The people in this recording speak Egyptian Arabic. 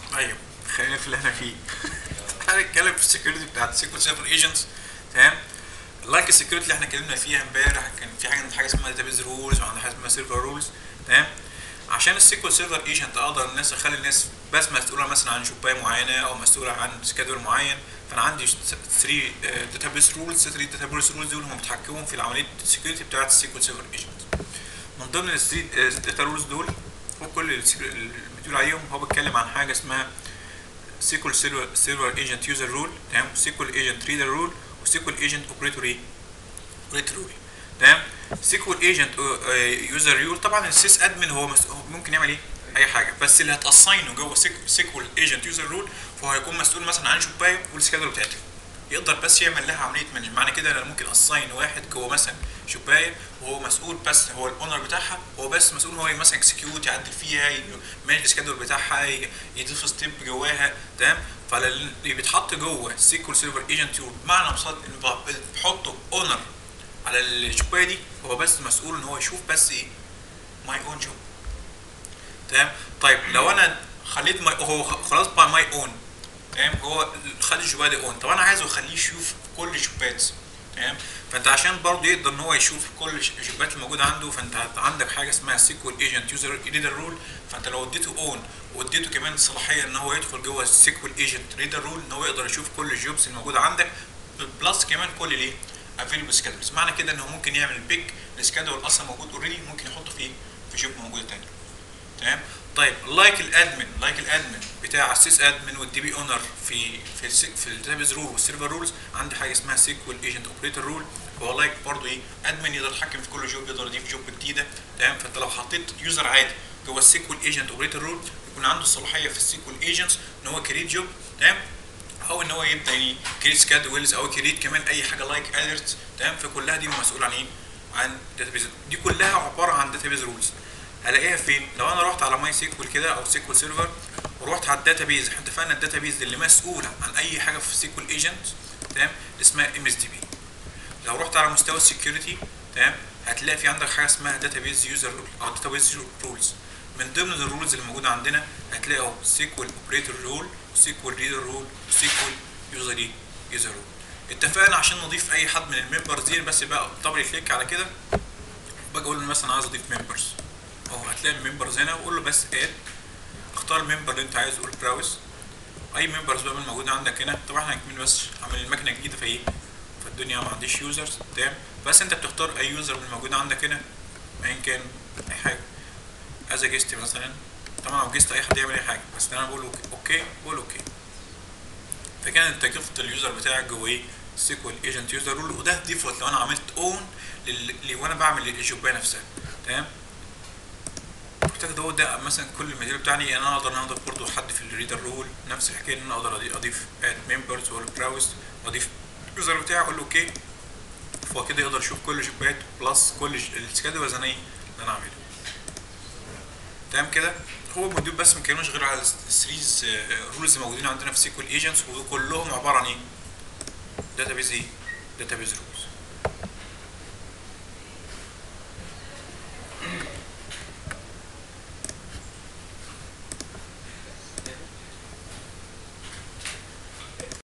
طيب خلينا في اللي احنا فيه هنتكلم في السكيورتي بتاعت السيكول سيرفر ايجنتس تمام لايك السكيورتي اللي احنا اتكلمنا فيها امبارح كان في حاجه حاجه اسمها داتابيز رولز وعندنا حاجه اسمها سيرفر رولز تمام عشان السيكول سيرفر ايجنت اقدر الناس اخلي الناس بس مسؤوله مثلا عن شبايه معينه او مسؤوله عن سكادول معين فانا عندي 3 داتابيس رولز 3 داتابيس رولز دول هم بيتحكموا في العمليه السكيورتي بتاعت السيكول سيرفر ايجنت من ضمن ال 3 داتا رولز دول هو كل اللي بتقول عليهم هو بيتكلم عن حاجه اسمها سيكول سيرفر ايجنت يوزر رول تمام سيكول ايجنت ريدر رول وسيكول ايجنت اوبريتور ايه اوبريتور رول تمام سيكول ايجنت يوزر رول طبعا السيس ادمن هو ممكن يعمل ايه اي حاجه بس اللي هتاساينه جوه سيكول ايجنت يوزر رول فهو هيكون مسؤول مثلا عن شبايه والسكادول بتاعتها يقدر بس يعمل لها عمليه مانجمنت معنى كده انا ممكن اساين واحد جوه مثلا شبايه وهو مسؤول بس هو الاونر بتاعها هو بس مسؤول هو مثلا اكسكيوت يعدل فيها يمانج السكادول بتاعها يضيف ستيب جواها تمام فاللي بيتحط جوه السيكول سيرفر ايجنت بمعنى ببساطه ان بحطه اونر على الشبايه دي هو بس مسؤول ان هو يشوف بس ايه ماي اون جوب تمام طيب لو انا خليت ماي هو خلاص باي ماي اون تمام هو خلي الشبايه دي اون طب انا عايزه اخليه يشوف كل الشبات تمام فانت عشان برضه يقدر ان هو يشوف كل الشبات الموجوده عنده فانت عندك حاجه اسمها سيكوال ايجنت يوزر ريدر رول فانت لو اديته اون واديته كمان صلاحيه ان هو يدخل جوه السيكوال ايجنت ريدر رول ان هو يقدر يشوف كل الجوبس الموجوده عندك بلس كمان كل الايه افيلبل سكادولز معنى كده ان هو ممكن يعمل بيك السكادول اصلا موجود اوريدي ممكن يحطه في في جوب موجوده تاني تمام طيب لايك الادمن لايك الادمن بتاع السيس ادمن والدي بي اونر في في في الداتابيز رول والسيرفر رولز عندي حاجه اسمها سيكوال ايجنت اوبريتور رول هو لايك برضه ايه ادمن يقدر يتحكم في كل جوب يقدر يضيف جوب جديده تمام فانت لو حطيت يوزر عادي جوه السيكوال ايجنت اوبريتور رول يكون عنده الصلاحيه في السيكوال ايجنتس ان هو كريت جوب تمام او ان هو يبدا يعني كريت سكادولز او كريت كمان اي حاجه لايك اليرت تمام فكلها دي مسؤول عن ايه؟ عن داتابيز دي كلها عباره عن داتابيز رولز هلاقيها فين؟ لو انا رحت على ماي سيكوال كده او سيكوال سيرفر ورحت على الداتابيز احنا اتفقنا الداتابيز اللي مسؤوله عن اي حاجه في سيكوال ايجنت تمام اسمها ام اس دي بي لو رحت على مستوى السكيورتي تمام هتلاقي في عندك حاجه اسمها داتابيز يوزر رول او داتابيز رولز من ضمن الرولز اللي موجوده عندنا هتلاقي اهو سيكوال اوبريتور رول وسيكوال ريدر رول وسيكوال يوزر يوزر رول اتفقنا عشان نضيف اي حد من الممبرز دي بس بقى دبل كليك على كده باجي اقول له مثلا عايز اضيف ممبرز اهو هتلاقي الممبرز هنا واقول له بس اد اختار الممبر اللي انت عايزه قول براوز اي ممبرز بقى من موجوده عندك هنا طبعا احنا كمان بس عامل المكنه جديده فايه فالدنيا ما عنديش يوزرز تمام بس انت بتختار اي يوزر من الموجود عندك هنا ايا كان اي حاجه از جيست مثلا طبعا لو جيست اي حد يعمل اي حاجه بس انا بقول اوكي بقول اوكي فكان انت ضفت اليوزر بتاعك جوه ايه سيكوال ايجنت يوزر رول وده ديفولت لو انا عملت اون لل... وانا بعمل الجوبايه نفسها تمام اعتقد هو ده مثلا كل الماتيريال بتاعي انا اقدر اضيف برضه حد في الريدر رول نفس الحكايه ان انا اقدر اضيف اد ممبرز واقول براوز واضيف اليوزر بتاعي اقول له اوكي فهو كده يقدر يشوف كل الجوبات بلس كل السكادولز انا ايه اللي انا عامله تمام كده هو الموديول بس ما كانوش غير على الثريز رولز موجودين عندنا في سيكوال ايجنتس وكلهم عباره عن ايه؟ داتابيز ايه؟ داتابيز رولز